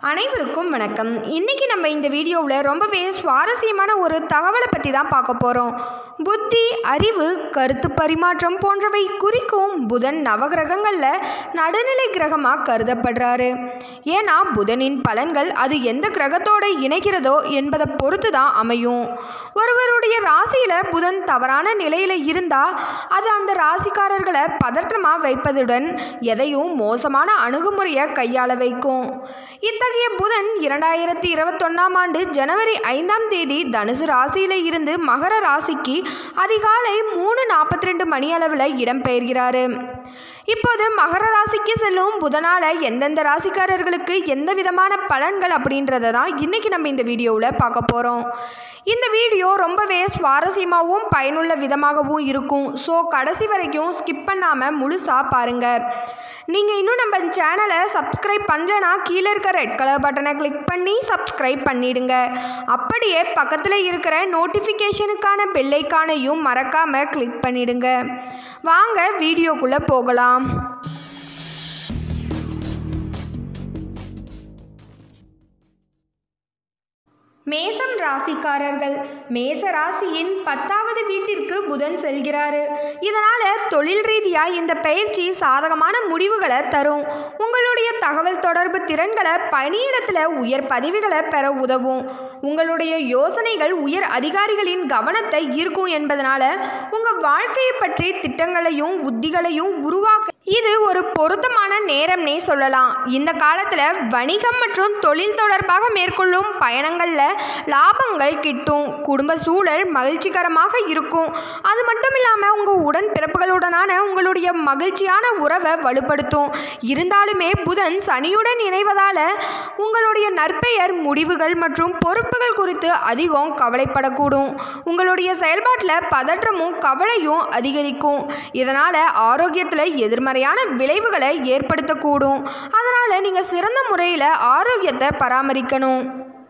அனைவருக்கும் வணக்கம் இன்றைக்கி நம்ம இந்த வீடியோவில் ரொம்பவே சுவாரஸ்யமான ஒரு தகவலை பற்றி தான் பார்க்க போகிறோம் புத்தி அறிவு கருத்து பரிமாற்றம் போன்றவை குறிக்கும் புதன் நவகிரகங்களில் நடுநிலை கிரகமாக கருதப்படுறாரு ஏன்னா புதனின் பலன்கள் அது எந்த கிரகத்தோடு இணைக்கிறதோ என்பதை பொறுத்து தான் அமையும் ஒருவருடைய ராசியில் புதன் தவறான நிலையில் இருந்தால் அது அந்த ராசிக்காரர்களை பதற்றமாக வைப்பதுடன் எதையும் மோசமான அணுகுமுறையை கையாள வைக்கும் இத்தகைய புதன் இரண்டாயிரத்தி இருபத்தொன்னாம் ஆண்டு ஜனவரி ஐந்தாம் தேதி தனுசு ராசியில் இருந்து மகர ராசிக்கு அதிகாலை மூணு நாற்பத்தி ரெண்டு மணி அளவில் இடம்பெயர்கிறாரு இப்போது மகர ராசிக்கு செல்லும் புதனால எந்தெந்த ராசிக்காரர்களுக்கு எந்த விதமான பலன்கள் அப்படின்றத தான் இன்றைக்கி நம்ம இந்த வீடியோவில் பார்க்க போகிறோம் இந்த வீடியோ ரொம்பவே சுவாரஸ்யமாகவும் பயனுள்ள விதமாகவும் இருக்கும் ஸோ கடைசி வரைக்கும் ஸ்கிப் பண்ணாமல் முழுசாக பாருங்கள் நீங்கள் இன்னும் நம்ம சேனலை சப்ஸ்கிரைப் பண்ணலனா கீழே இருக்க ரெட் கலர் பட்டனை கிளிக் பண்ணி சப்ஸ்கிரைப் பண்ணிடுங்க அப்படியே பக்கத்தில் இருக்கிற நோட்டிஃபிகேஷனுக்கான பெல்லைக்கானையும் மறக்காமல் கிளிக் பண்ணிடுங்க வாங்க வீடியோக்குள்ளே போகலாம் மேசம் ராசிக்காரர்கள் மேச ராசியின் பத்தாவது வீட்டிற்கு புதன் செல்கிறாரு இதனால் தொழில் ரீதியாக இந்த பயிற்சி சாதகமான முடிவுகளை தரும் உங்களுடைய தகவல் தொடர்பு திறன்களை பணியிடத்தில் உயர் பதவிகளை பெற உதவும் உங்களுடைய யோசனைகள் உயர் அதிகாரிகளின் கவனத்தை ஈர்க்கும் என்பதனால உங்கள் வாழ்க்கையை பற்றி திட்டங்களையும் உத்திகளையும் உருவாக்க இது ஒரு பொருத்தமான நேரம்னே சொல்லலாம் இந்த காலத்தில் வணிகம் மற்றும் தொழில் தொடர்பாக மேற்கொள்ளும் பயணங்களில் லாபங்கள் கிட்டும் குடும்ப சூழல் மகிழ்ச்சிகரமாக இருக்கும் அது மட்டும் இல்லாமல் உங்கள் உடன் பிறப்புகளுடனான உங்களுடைய மகிழ்ச்சியான உறவை வலுப்படுத்தும் இருந்தாலுமே புதன் சனியுடன் இணைவதால் உங்களுடைய நற்பெயர் முடிவுகள் மற்றும் பொறுப்புகள் குறித்து அதிகம் கவலைப்படக்கூடும் உங்களுடைய செயல்பாட்டில் பதற்றமும் கவலையும் அதிகரிக்கும் இதனால் ஆரோக்கியத்தில் எதிர்மறையான விளைவுகளை ஏற்படுத்தக்கூடும் அதனால் நீங்கள் சிறந்த முறையில் ஆரோக்கியத்தை பராமரிக்கணும்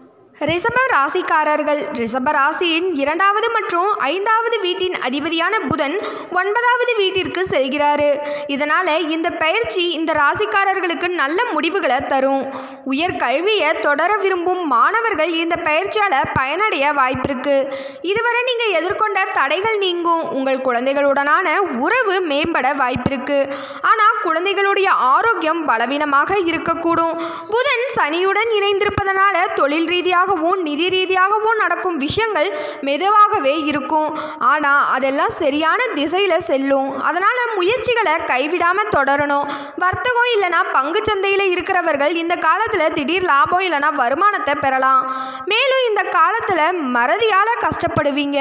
ரிஷப ராசிக்காரர்கள் ரிஷப ராசியின் இரண்டாவது மற்றும் ஐந்தாவது வீட்டின் அதிபதியான புதன் ஒன்பதாவது வீட்டிற்கு செல்கிறாரு இதனால் இந்த பயிற்சி இந்த ராசிக்காரர்களுக்கு நல்ல முடிவுகளை தரும் உயர் கல்வியை தொடர விரும்பும் மாணவர்கள் இந்த பயிற்சியால் பயனடைய வாய்ப்பிருக்கு இதுவரை நீங்கள் எதிர்கொண்ட தடைகள் நீங்கும் உங்கள் குழந்தைகளுடனான உறவு மேம்பட வாய்ப்பிருக்கு ஆனால் குழந்தைகளுடைய ஆரோக்கியம் பலவீனமாக இருக்கக்கூடும் புதன் சனியுடன் இணைந்திருப்பதனால தொழில் ரீதியாக ரீதியாகவும் நிதி ரீதியாகவும் நடக்கும் விஷயங்கள் மெதுவாகவே இருக்கும் ஆனால் அதெல்லாம் சரியான திசையில் செல்லும் அதனால் முயற்சிகளை கைவிடாமல் தொடரணும் வர்த்தகம் இல்லைனா பங்குச்சந்தையில் இருக்கிறவர்கள் இந்த காலத்தில் திடீர் லாபம் இல்லைனா வருமானத்தை பெறலாம் மேலும் இந்த காலத்தில் மறதியால் கஷ்டப்படுவீங்க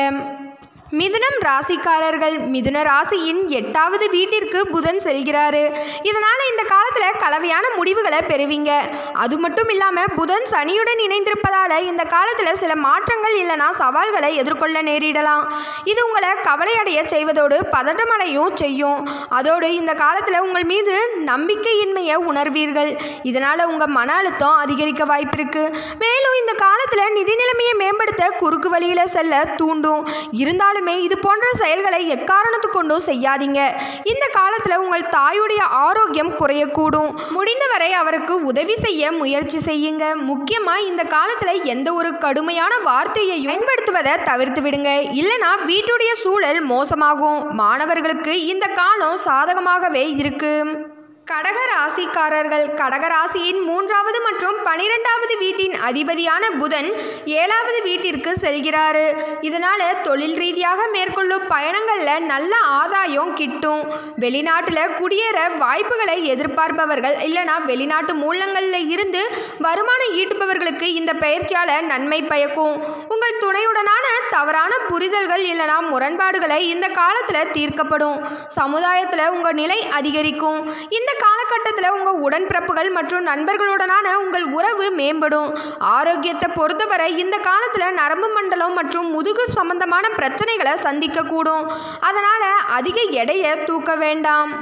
மிதுனம் ராசிக்காரர்கள் மிதுன ராசியின் எட்டாவது வீட்டிற்கு புதன் செல்கிறாரு இதனால் இந்த காலத்தில் கலவையான முடிவுகளை பெறுவீங்க அது மட்டும் இல்லாமல் புதன் சனியுடன் இணைந்திருப்பதால் இந்த காலத்தில் சில மாற்றங்கள் இல்லைனா சவால்களை எதிர்கொள்ள நேரிடலாம் இது உங்களை கவலையடைய செய்வதோடு பதட்டமடையும் செய்யும் அதோடு இந்த காலத்தில் உங்கள் மீது நம்பிக்கையின்மையை உணர்வீர்கள் இதனால் உங்கள் மன அழுத்தம் அதிகரிக்க வாய்ப்பிருக்கு மேலும் இந்த காலத்தில் நிதி நிலைமையை மேம்படுத்த குறுக்கு வழியில் செல்ல தூண்டும் இருந்தாலும் இருந்தாலுமே இது போன்ற செயல்களை எக்காரணத்து கொண்டும் செய்யாதீங்க இந்த காலத்தில் உங்கள் தாயுடைய ஆரோக்கியம் குறையக்கூடும் முடிந்தவரை அவருக்கு உதவி செய்ய முயற்சி செய்யுங்க முக்கியமாக இந்த காலத்தில் எந்த ஒரு கடுமையான வார்த்தையையும் பயன்படுத்துவதை தவிர்த்து விடுங்க இல்லைனா வீட்டுடைய சூழல் மோசமாகும் மாணவர்களுக்கு இந்த காலம் சாதகமாகவே இருக்கு கடக ராசிக்காரர்கள் கடக ராசியின் மூன்றாவது மற்றும் பனிரெண்டாவது வீட்டின் அதிபதியான புதன் ஏழாவது வீட்டிற்கு செல்கிறாரு இதனால் தொழில் ரீதியாக மேற்கொள்ளும் பயணங்களில் நல்ல ஆதாயம் கிட்டும் வெளிநாட்டில் குடியேற வாய்ப்புகளை எதிர்பார்ப்பவர்கள் இல்லைனா வெளிநாட்டு மூலங்களில் இருந்து வருமானம் ஈட்டுபவர்களுக்கு இந்த பயிற்சியால் நன்மை பயக்கும் உங்கள் துணையுடனான தவறான புரிதல்கள் இல்லைனா முரண்பாடுகளை இந்த காலத்தில் தீர்க்கப்படும் சமுதாயத்தில் உங்கள் நிலை அதிகரிக்கும் இந்த காலகட்டத்தில் உங்கள் உடன்பிறப்புகள் மற்றும் நண்பர்களுடனான உங்கள் உறவு மேம்படும் ஆரோக்கியத்தை பொறுத்தவரை இந்த காலத்தில் நரம்பு மண்டலம் மற்றும் முதுகு சம்பந்தமான பிரச்சனைகளை சந்திக்கக்கூடும் அதனால் அதிக எடையை தூக்க வேண்டாம்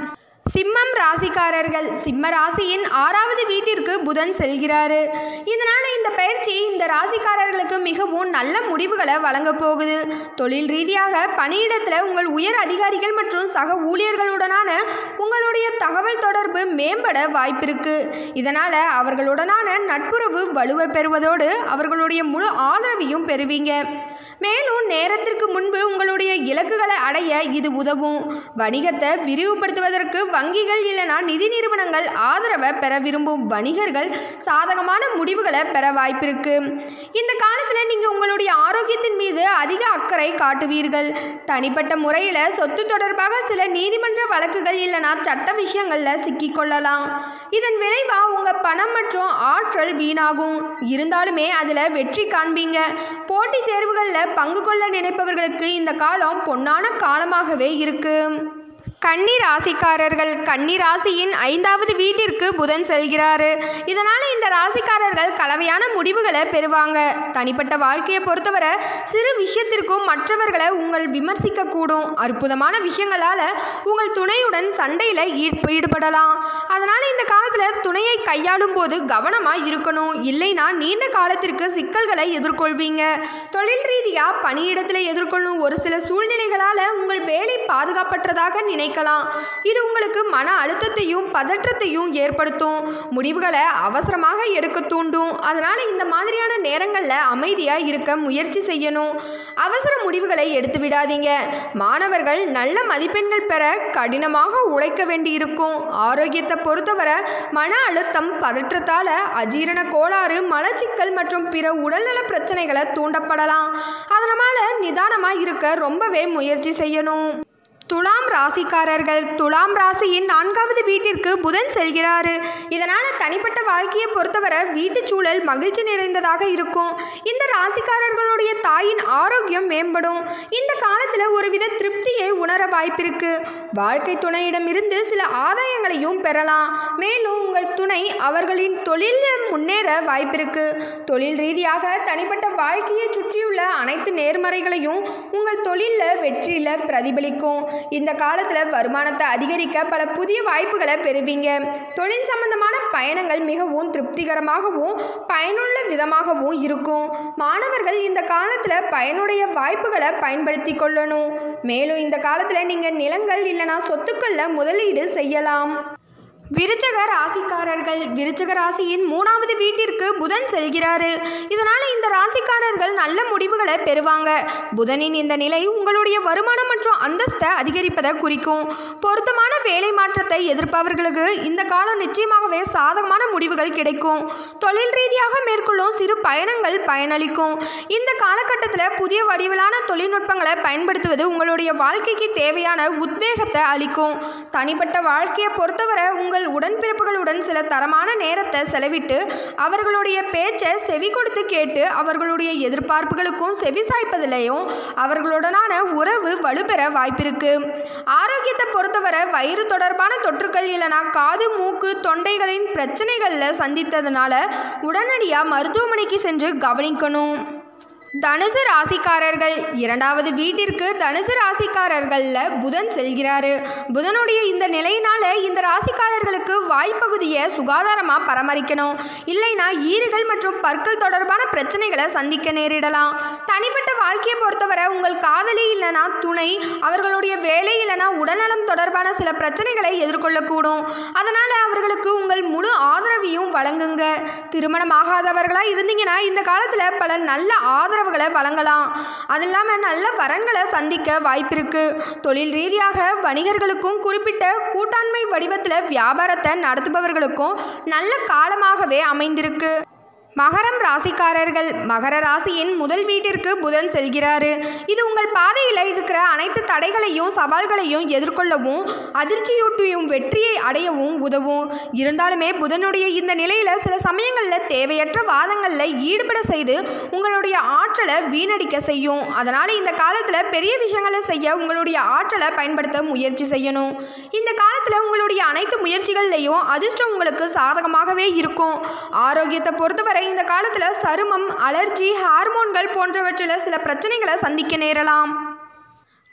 சிம்மம் ராசிக்காரர்கள் சிம்ம ராசியின் ஆறாவது வீட்டிற்கு புதன் செல்கிறாரு இதனால் இந்த பயிற்சி இந்த ராசிக்காரர்களுக்கு மிகவும் நல்ல முடிவுகளை வழங்க போகுது தொழில் ரீதியாக பணியிடத்தில் உங்கள் உயர் அதிகாரிகள் மற்றும் சக ஊழியர்களுடனான உங்களுடைய தகவல் தொடர்பு மேம்பட வாய்ப்பிருக்கு இதனால் அவர்களுடனான நட்புறவு வலுவை பெறுவதோடு அவர்களுடைய முழு ஆதரவையும் பெறுவீங்க மேலும் நேரத்திற்கு முன்பு உங்களுடைய இலக்குகளை அடைய இது உதவும் வணிகத்தை விரிவுபடுத்துவதற்கு வங்கிகள் இல்லைனா நிதி நிறுவனங்கள் ஆதரவை பெற விரும்பும் வணிகர்கள் சாதகமான முடிவுகளை பெற வாய்ப்பிருக்கு இந்த காலத்தில் நீங்கள் உங்களுடைய ஆரோக்கியத்தின் மீது அதிக அக்கறை காட்டுவீர்கள் தனிப்பட்ட முறையில் சொத்து தொடர்பாக சில நீதிமன்ற வழக்குகள் இல்லைனா சட்ட விஷயங்களில் சிக்கிக்கொள்ளலாம் இதன் விளைவாக உங்கள் பணம் மற்றும் ஆற்றல் வீணாகும் இருந்தாலுமே அதில் வெற்றி காண்பீங்க போட்டித் தேர்வுகளில் பங்கு கொள்ள நினைப்பவர்களுக்கு இந்த காலம் பொன்னான காலமாகவே இருக்கு கன்னி ராசிக்காரர்கள் கன்னி ராசியின் ஐந்தாவது வீட்டிற்கு புதன் செல்கிறாரு இதனால் இந்த ராசிக்காரர்கள் கலவையான முடிவுகளை பெறுவாங்க தனிப்பட்ட வாழ்க்கையை பொறுத்தவரை சிறு விஷயத்திற்கும் மற்றவர்களை உங்கள் விமர்சிக்கக்கூடும் அற்புதமான விஷயங்களால் உங்கள் துணையுடன் சண்டையில் ஈடுபடலாம் அதனால் இந்த காலத்தில் துணையை கையாளும் போது கவனமாக இருக்கணும் இல்லைனா நீண்ட காலத்திற்கு சிக்கல்களை எதிர்கொள்வீங்க தொழில் ரீதியாக பணியிடத்தில் எதிர்கொள்ளும் ஒரு சில சூழ்நிலைகளால் உங்கள் வேலை பாதுகாப்பற்றதாக நினைக்கலாம் இது உங்களுக்கு மன அழுத்தத்தையும் பதற்றத்தையும் ஏற்படுத்தும் முடிவுகளை அவசரமாக எடுக்க தூண்டும் அதனால் இந்த மாதிரியான நேரங்களில் அமைதியாக இருக்க முயற்சி செய்யணும் அவசர முடிவுகளை எடுத்து விடாதீங்க மாணவர்கள் நல்ல மதிப்பெண்கள் பெற கடினமாக உழைக்க வேண்டியிருக்கும் ஆரோக்கியத்தை பொறுத்தவரை மன அழுத்தம் பதற்றத்தால் அஜீரண கோளாறு மலச்சிக்கல் மற்றும் பிற உடல்நல பிரச்சனைகளை தூண்டப்படலாம் அதனால் நிதானமாக இருக்க ரொம்பவே முயற்சி செய்யணும் துலாம் ராசிக்காரர்கள் துலாம் ராசியின் நான்காவது வீட்டிற்கு புதன் செல்கிறாரு இதனால் தனிப்பட்ட வாழ்க்கையை பொறுத்தவரை வீட்டுச் சூழல் மகிழ்ச்சி நிறைந்ததாக இருக்கும் இந்த ராசிக்காரர்களுடைய தாயின் ஆரோக்கியம் மேம்படும் இந்த காலத்தில் ஒருவித திருப்தியை உணர வாய்ப்பிருக்கு வாழ்க்கை துணையிடமிருந்து சில ஆதாயங்களையும் பெறலாம் மேலும் உங்கள் துணை அவர்களின் தொழிலில் முன்னேற வாய்ப்பிருக்கு தொழில் ரீதியாக தனிப்பட்ட வாழ்க்கையை சுற்றியுள்ள அனைத்து நேர்மறைகளையும் உங்கள் தொழிலில் வெற்றியில் பிரதிபலிக்கும் இந்த காலத்தில் வருமானத்தை அதிகரிக்க பல புதிய வாய்ப்புகளை பெறுவீங்க தொழில் சம்பந்தமான பயணங்கள் மிகவும் திருப்திகரமாகவும் பயனுள்ள விதமாகவும் இருக்கும் மாணவர்கள் இந்த காலத்தில் பயனுடைய வாய்ப்புகளை பயன்படுத்தி கொள்ளணும் மேலும் இந்த காலத்தில் நீங்கள் நிலங்கள் இல்லைனா சொத்துக்களில் முதலீடு செய்யலாம் விருச்சக ராசிக்காரர்கள் விருச்சக ராசியின் மூணாவது வீட்டிற்கு புதன் செல்கிறாரு இதனால் இந்த ராசிக்காரர்கள் நல்ல முடிவுகளை பெறுவாங்க புதனின் இந்த நிலை உங்களுடைய வருமானம் மற்றும் அந்தஸ்தை அதிகரிப்பதை குறிக்கும் பொருத்தமான வேலை மாற்றத்தை எதிர்ப்பவர்களுக்கு இந்த காலம் நிச்சயமாகவே சாதகமான முடிவுகள் கிடைக்கும் தொழில் ரீதியாக மேற்கொள்ளும் சிறு பயணங்கள் பயனளிக்கும் இந்த காலகட்டத்தில் புதிய வடிவிலான தொழில்நுட்பங்களை பயன்படுத்துவது உங்களுடைய வாழ்க்கைக்கு தேவையான உத்வேகத்தை அளிக்கும் தனிப்பட்ட வாழ்க்கையை பொறுத்தவரை உங்கள் உடன்பிறப்புகளுடன் சில தரமான நேரத்தை செலவிட்டு அவர்களுடைய பேச்சை செவி கொடுத்து கேட்டு அவர்களுடைய எதிர்பார்ப்புகளுக்கும் செவி சாய்ப்பதிலையும் அவர்களுடனான உறவு வலுப்பெற வாய்ப்பிருக்கு ஆரோக்கியத்தை பொறுத்தவரை வயிறு தொடர்பான தொற்றுக்கள் இல்லைனா காது மூக்கு தொண்டைகளின் பிரச்சனைகளில் சந்தித்ததுனால உடனடியாக மருத்துவமனைக்கு சென்று கவனிக்கணும் தனுசு ராசிக்காரர்கள் இரண்டாவது வீட்டிற்கு தனுசு ராசிக்காரர்களில் புதன் செல்கிறாரு புதனுடைய இந்த நிலையினால இந்த ராசிக்காரர்களுக்கு வாய்ப்பகுதியை சுகாதாரமாக பராமரிக்கணும் இல்லைனா ஈறுகள் மற்றும் பற்கள் தொடர்பான பிரச்சனைகளை சந்திக்க நேரிடலாம் தனிப்பட்ட வாழ்க்கையை பொறுத்தவரை உங்கள் காதலி இல்லைனா துணை அவர்களுடைய வேலை இல்லைனா உடல்நலம் தொடர்பான சில பிரச்சனைகளை எதிர்கொள்ளக்கூடும் அதனால் அவர்களுக்கு உங்கள் முழு ஆதரவையும் வழங்குங்க திருமணமாகாதவர்களாக இருந்தீங்கன்னா இந்த காலத்தில் பல நல்ல ஆதரவுகளை வழங்கலாம் அது இல்லாமல் நல்ல வரன்களை சந்திக்க வாய்ப்பிருக்கு தொழில் ரீதியாக வணிகர்களுக்கும் குறிப்பிட்ட கூட்டாண்மை வடிவத்தில் வியாபாரத்தை நடத்துபவர்களுக்கும் நல்ல காலமாகவே அமைந்திருக்கு மகரம் ராசிக்காரர்கள் மகர ராசியின் முதல் வீட்டிற்கு புதன் செல்கிறாரு இது உங்கள் பாதையில் இருக்கிற அனைத்து தடைகளையும் சவால்களையும் எதிர்கொள்ளவும் அதிர்ச்சியூட்டியும் வெற்றியை அடையவும் உதவும் இருந்தாலுமே புதனுடைய இந்த நிலையில் சில சமயங்களில் தேவையற்ற வாதங்களில் ஈடுபட செய்து உங்களுடைய ஆற்றலை வீணடிக்க செய்யும் அதனால் இந்த காலத்தில் பெரிய விஷயங்களை செய்ய உங்களுடைய ஆற்றலை பயன்படுத்த முயற்சி செய்யணும் இந்த காலத்தில் உங்களுடைய அனைத்து முயற்சிகள்லையும் அதிர்ஷ்டம் உங்களுக்கு சாதகமாகவே இருக்கும் ஆரோக்கியத்தை பொறுத்தவரை இந்த காலத்தில் சருமம் அலர்ஜி ஹார்மோன்கள் போன்றவற்றில் சில பிரச்சனைகளை சந்திக்க நேரலாம்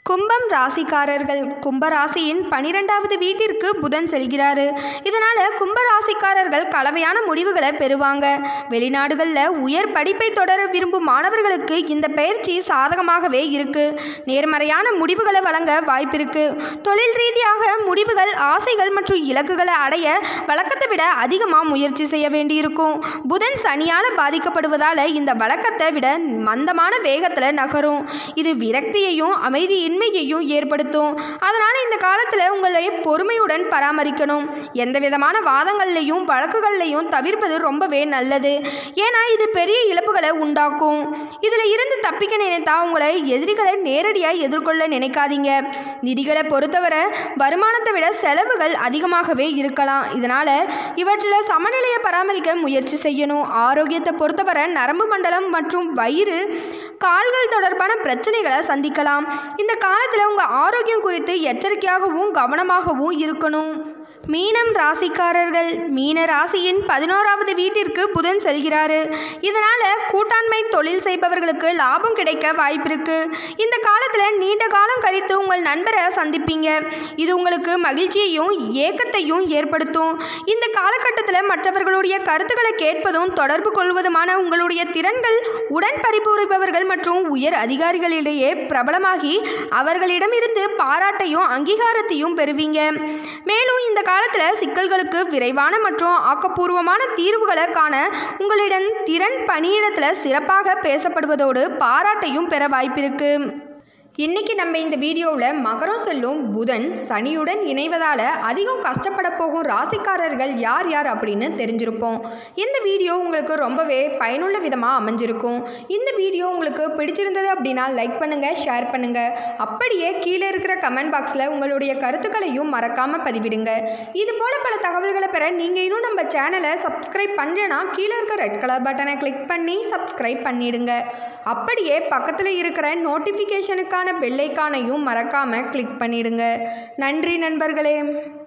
கும்பம் ராசிக்காரர்கள் கும்ப ராசியின் பனிரெண்டாவது வீட்டிற்கு புதன் செல்கிறாரு இதனால கும்ப ராசிக்காரர்கள் கலவையான முடிவுகளை பெறுவாங்க வெளிநாடுகளில் உயர் படிப்பை தொடர விரும்பும் மாணவர்களுக்கு இந்த பயிற்சி சாதகமாகவே இருக்கு நேர்மறையான முடிவுகளை வழங்க வாய்ப்பிருக்கு தொழில் ரீதியாக முடிவுகள் ஆசைகள் மற்றும் இலக்குகளை அடைய வழக்கத்தை விட அதிகமாக முயற்சி செய்ய வேண்டியிருக்கும் புதன் சனியால் பாதிக்கப்படுவதால் இந்த வழக்கத்தை விட மந்தமான வேகத்தில் நகரும் இது விரக்தியையும் அமைதியின்மையையும் ஏற்படுத்தும் அதனால் இந்த காலத்தில் உங்களை பொறுமையுடன் பராமரிக்கணும் எந்த விதமான வாதங்கள்லையும் வழக்குகள்லையும் தவிர்ப்பது ரொம்பவே நல்லது ஏன்னா இது பெரிய இழப்புகளை உண்டாக்கும் இதில் இருந்து தப்பிக்க நினைத்தா உங்களை எதிரிகளை நேரடியாக எதிர்கொள்ள நினைக்காதீங்க நிதிகளை பொறுத்தவரை வருமானத்தை விட செலவுகள் அதிகமாகவே இருக்கலாம் இதனால் இவற்றில் சமநிலையை பராமரிக்க முயற்சி செய்யணும் ஆரோக்கியத்தை பொறுத்தவரை நரம்பு மண்டலம் மற்றும் வயிறு கால்கள் தொடர்பான பிரச்சனைகளை சந்திக்கலாம் இந்த காலத்தில் உங்கள் ஆரோக்கியம் குறித்து எச்சரிக்கையாகவும் கவனமாகவும் இருக்கணும் மீனம் ராசிக்காரர்கள் மீன ராசியின் பதினோராவது வீட்டிற்கு புதன் செல்கிறாரு இதனால் கூட்டாண்மை தொழில் செய்பவர்களுக்கு லாபம் கிடைக்க வாய்ப்பிருக்கு இந்த காலத்தில் நீண்ட காலம் கழித்து உங்கள் நண்பரை சந்திப்பீங்க இது உங்களுக்கு மகிழ்ச்சியையும் ஏக்கத்தையும் ஏற்படுத்தும் இந்த காலகட்டத்தில் மற்றவர்களுடைய கருத்துக்களை கேட்பதும் தொடர்பு கொள்வதுமான உங்களுடைய திறன்கள் உடன் பரிபுரிபவர்கள் மற்றும் உயர் அதிகாரிகளிடையே பிரபலமாகி அவர்களிடமிருந்து பாராட்டையும் அங்கீகாரத்தையும் பெறுவீங்க மேலும் இந்த காலத்தில் சிக்கல்களுக்கு விரைவான மற்றும் ஆக்கப்பூர்வமான தீர்வுகளை காண உங்களிடம் திறன் பணியிடத்தில் சிறப்பாக பேசப்படுவதோடு பாராட்டையும் பெற வாய்ப்பிருக்கு இன்னைக்கு நம்ம இந்த வீடியோவில் மகரம் செல்லும் புதன் சனியுடன் இணைவதால் அதிகம் கஷ்டப்பட போகும் ராசிக்காரர்கள் யார் யார் அப்படின்னு தெரிஞ்சிருப்போம் இந்த வீடியோ உங்களுக்கு ரொம்பவே பயனுள்ள விதமாக அமைஞ்சிருக்கும் இந்த வீடியோ உங்களுக்கு பிடிச்சிருந்தது அப்படின்னா லைக் பண்ணுங்கள் ஷேர் பண்ணுங்கள் அப்படியே கீழே இருக்கிற கமெண்ட் பாக்ஸில் உங்களுடைய கருத்துக்களையும் மறக்காமல் பதிவிடுங்க இது போல் பல தகவல்களை பெற நீங்கள் இன்னும் நம்ம சேனலை சப்ஸ்கிரைப் பண்ணலனா கீழே இருக்க ரெட் கலர் பட்டனை கிளிக் பண்ணி சப்ஸ்கிரைப் பண்ணிடுங்க அப்படியே பக்கத்தில் இருக்கிற நோட்டிஃபிகேஷனுக்கான பெல்லைக்கானையும் மறக்காமல் கிளிக் பண்ணிடுங்க நன்றி நண்பர்களே